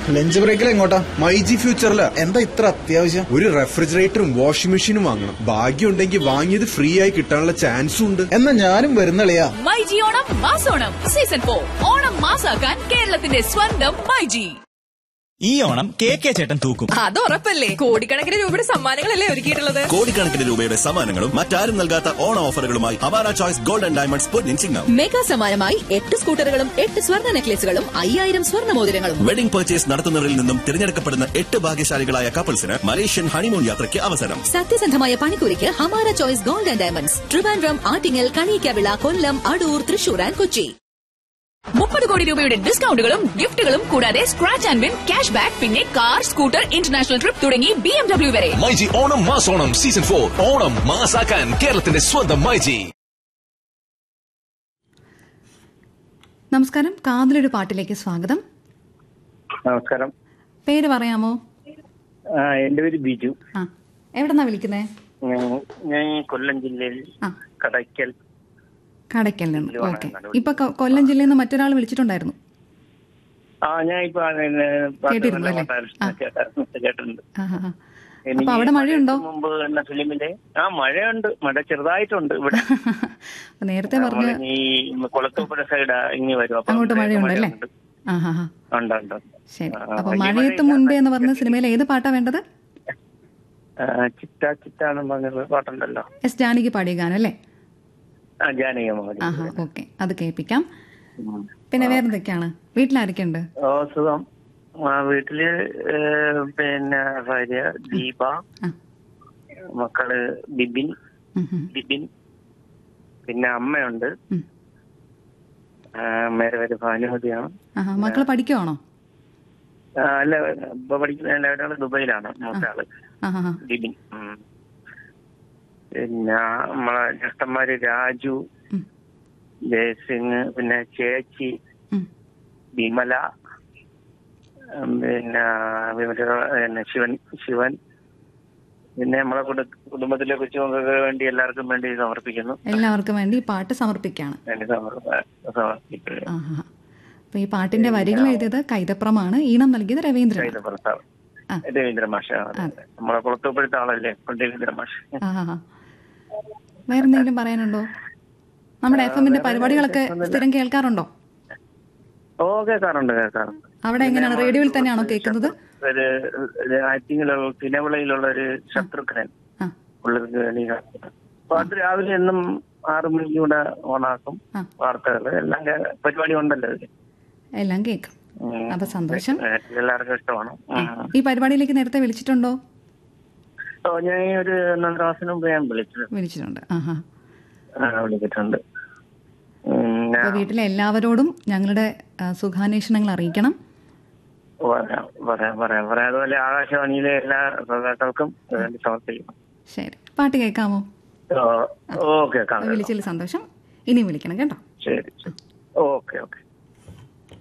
Lunch ബ്രേക്കിൽ എങ്ങോട്ടാ മൈജി ഫ്യൂച്ചറില് എന്താ ഇത്ര അത്യാവശ്യം ഒരു റെഫ്രിജറേറ്ററും വാഷിംഗ് മെഷീനും വാങ്ങണം ഭാഗ്യം ഉണ്ടെങ്കിൽ വാങ്ങിയത് ഫ്രീ ആയി കിട്ടാനുള്ള ചാൻസും ഉണ്ട് എന്നാ ഞാനും വരുന്നളിയാ മൈജി ഓണം മാസോണം സീസൺ ഫോർ ഓണം മാസാക്കാൻ കേരളത്തിന്റെ സ്വന്തം മൈജി ഈ ഓണം കെ കെ ചേട്ടൻ തൂക്കും അത് ഉറപ്പല്ലേ കോടിക്കണക്കിന് രൂപയുടെ സമ്മാനങ്ങളല്ലേ ഒരുക്കിയിട്ടുള്ളത് കോടിക്കണക്കിന് രൂപയുടെ സമ്മാനങ്ങളും മറ്റാരും നൽകാത്ത ഓണ ഓഫറുകളുമായി അവാര ചോയ്സ് ഗോൾഡ് ആൻഡ് ഡയമണ്ട്സ് പൊന്നിൻ ചിങ്ങം മെഗാ സമ്മാനമായി എട്ട് സ്കൂട്ടറുകളും എട്ട് സ്വർണ്ണ നെക്ലേസുകളും അയ്യായിരം സ്വർണ്ണ മോതിരങ്ങളും വെഡിംഗ് പർച്ചേസ് നടത്തുന്നവരിൽ നിന്നും തിരഞ്ഞെടുക്കപ്പെടുന്ന എട്ട് ഭാഗ്യശാലികളായ കപ്പിൾസിന് മലേഷ്യൻ ഹണിമൂൺ യാത്രയ്ക്ക് അവസരം സത്യസന്ധമായ പണിക്കൂലിക്ക് Hamara choice gold and diamonds Trivandrum Attingal Kaliyakkavilai Kollam Adoor Thrissur and Kochi മുപ്പത് കോടി രൂപയുടെ ഡിസ്കൗണ്ടുകളും ഗിഫ്റ്റുകളും കൂടാതെ scratch and win cash back പിന്നെ കാർ സ്കൂട്ടർ ഇന്റർനാഷണൽ ട്രിപ്പ് തുടങ്ങി ബി എം ഡബ്ല്യു വരെ മൈജി ഓണം മാസോണം സീസൺ ഫോർ ഓണം മാസാക്കാൻ കേരളത്തിന്റെ സ്വന്തം മൈജി നമസ്കാരം കാതിലൊരു പാട്ടിലേക്ക് സ്വാഗതം നമസ്കാരം പേര് പറയാമോ ആ, എന്റെ പേര് ബിജു ആ എവിടെന്നാ വിളിക്കുന്നേ ഞാൻ- ഞാൻ ഈ കൊല്ലം ജില്ലയിൽ ആ കടയ്ക്കൽ കടയ്ക്കൽ നിന്ന് ഇതിൽ ഓക്കെ വേണം ഇപ്പൊ കൊ- കൊല്ലം ജില്ലയിൽ നിന്ന് മറ്റൊരാൾ വിളിച്ചിട്ടുണ്ടായിരുന്നു ആ ഞാൻ ഇപ്പൊ ആ, പിന്നെ പാട്ട് കേട്ടിരുന്നു നല്ല അല്ലേ? പാട്ടായിരുന്നു. കേട്ടായിരുന്നു, കേട്ടിട്ടുണ്ട് ആ, ആ, ആ. എനിക്ക് അപ്പൊ അവിടെ മഴയുണ്ടോ മുമ്പ് എന്ന ഫിലിമിലെ ആ മഴയുണ്ട് മഴ ചെറുതായിട്ടുണ്ട് ഇവിടെ അപ്പൊ നേരത്തെ പറഞ്ഞു നമ്മള് ഈ കുളത്തൂപ്പുഴ സൈഡ് ഇങ്ങി വരും അപ്പൊ അങ്ങോട്ട് അവിടെയൊക്കെ മഴയുണ്ടല്ലേ മഴയുണ്ട്. ആ ഹാ ഹാ ഉണ്ട് ഉണ്ട് ഉണ്ട്. ശരി ആ, അപ്പൊ വലിയ മഴയത്ത് മഴയില്ല. മുൻപേ എന്ന് പറഞ്ഞ സിനിമയിൽ ഏത് പാട്ടാ വേണ്ടത് ആ, ചിറ്റ ചിറ്റാന്ന് പറഞ്ഞൊരു പാട്ടുണ്ടല്ലോ എസ് ജാനകി പാടിയ ഗാനം അല്ലേ ആ ജാനകി മോഹൻ ആഹാ ഓക്കെ അത് കേൾപ്പിക്കാം പിന്നെ വേറെന്തൊക്കെയാണ് വീട്ടിലാരൊക്കെയുണ്ട് ഓ സുഖം ആ, വീട്ടില് ഏ, പിന്നെ ഭാര്യ ദീപ ആ മക്കള് ബിബിൻ ഉം, ഉം, ബിബിൻ പിന്നെ അമ്മയുണ്ട് ഉം. ആ, അമ്മയുടെ പേര് ഭാനുമതിയാണ് ആഹാ മക്കള് പഠിക്കുവാണോ ആ, അല്ല ഇപ്പൊ പഠിക്കുന്ന എല്ലാവരും ദുബൈയിലാണ് മൂത്തയാള് ആഹാ ഹാ ബിബിൻ ഉം. പിന്നെ നമ്മളെ ജ്യേഷ്ഠന്മാര് രാജു ഉം. ജയസിംഗ് പിന്നെ ചേച്ചി ഉം. വിമല ഉം, പിന്നെ വിമല പിന്നെ ശിവൻ ശിവൻ പിന്നെ നമ്മളെ കുടു- കുടുംബത്തിലെ കൊച്ചുമക്കൾക്ക് വേണ്ടി എല്ലാവർക്കും വേണ്ടി സമർപ്പിക്കുന്നു എല്ലാവർക്കും വേണ്ടി ഈ പാട്ട് സമർപ്പിക്കുകയാണ് വേണ്ടി സമർപ്പ- സമർപ്പിക്കുന്നു ആഹാ അപ്പൊ ഈ പാട്ടിന്റെ വരികൾ എഴുതിയത് കൈതപ്രമാണ് ഈണം നൽകിയത് രവീന്ദ്രൻ ചെയ്ത ഭർത്താവ് ആ. രവീന്ദ്ര മാഷ നമ്മളെ കുളത്തൂപ്പഴുത്ത ആളല്ലേ രവീന്ദ്ര മാഷ് ആഹാ വേറെന്തെങ്കിലും പറയാനുണ്ടോ നമ്മുടെ എഫ് എമ്മിന്റെ പരിപാടികളൊക്കെ സ്ഥിരം കേൾക്കാറുണ്ടോ ഓ കേൾക്കാറുണ്ട് കേൾക്കാറുണ്ട് അവിടെ എങ്ങനെയാണ് റേഡിയോയിൽ തന്നെയാണോ കേൾക്കുന്നത് ഒരു ഒരു ആറ്റിങ്ങിലുള്ള തിനവിളയിലുള്ള ഒരു ശത്രുഘ്നൻ ആ പുള്ളിക്ക് വേണ്ടി കാത്തിരുന്നു. അപ്പൊ അത് രാവിലെ എന്നും ആറു മണിക്ക് കൂടെ ഓണാക്കും ആ. വാർത്തകൾ എല്ലാം കേ- പരിപാടി ഉണ്ടല്ലോ ഇതില്. എല്ലാം കേൾക്കും ഉം. അപ്പൊ സന്തോഷം ഏ, എല്ലാവർക്കും ഇഷ്ടമാണ് ഉം. ഈ പരിപാടിയിലേക്ക് നേരത്തെ വിളിച്ചിട്ടുണ്ടോ ഓ ഞാൻ ഈ ഒരു ഒന്നര മാസത്തിന് മുമ്പ് ഞാൻ വിളിച്ചത് വിളിച്ചിട്ടുണ്ട് ആഹാ ആ, വിളിച്ചിട്ടുണ്ട് ഉം, ഞാൻ അപ്പൊ വീട്ടിലെ എല്ലാവരോടും ഞങ്ങളുടെ ആ, സുഖാന്വേഷണങ്ങൾ അറിയിക്കണം പറയാം പറയാം പറയാം പറയാം അതുപോലെ ആകാശവാണിയിലെ എല്ലാ ശ്രോതാക്കൾക്കും വേണ്ടി സമർപ്പിക്കുന്നു ശരി പാട്ട് കേൾക്കാമോ ഓ, ഓക്കെ കാണാം വിളിച്ചതിൽ സന്തോഷം ഇനി വിളിക്കണം കേട്ടോ ശരി ശരി ഓക്കെ ഓക്കെ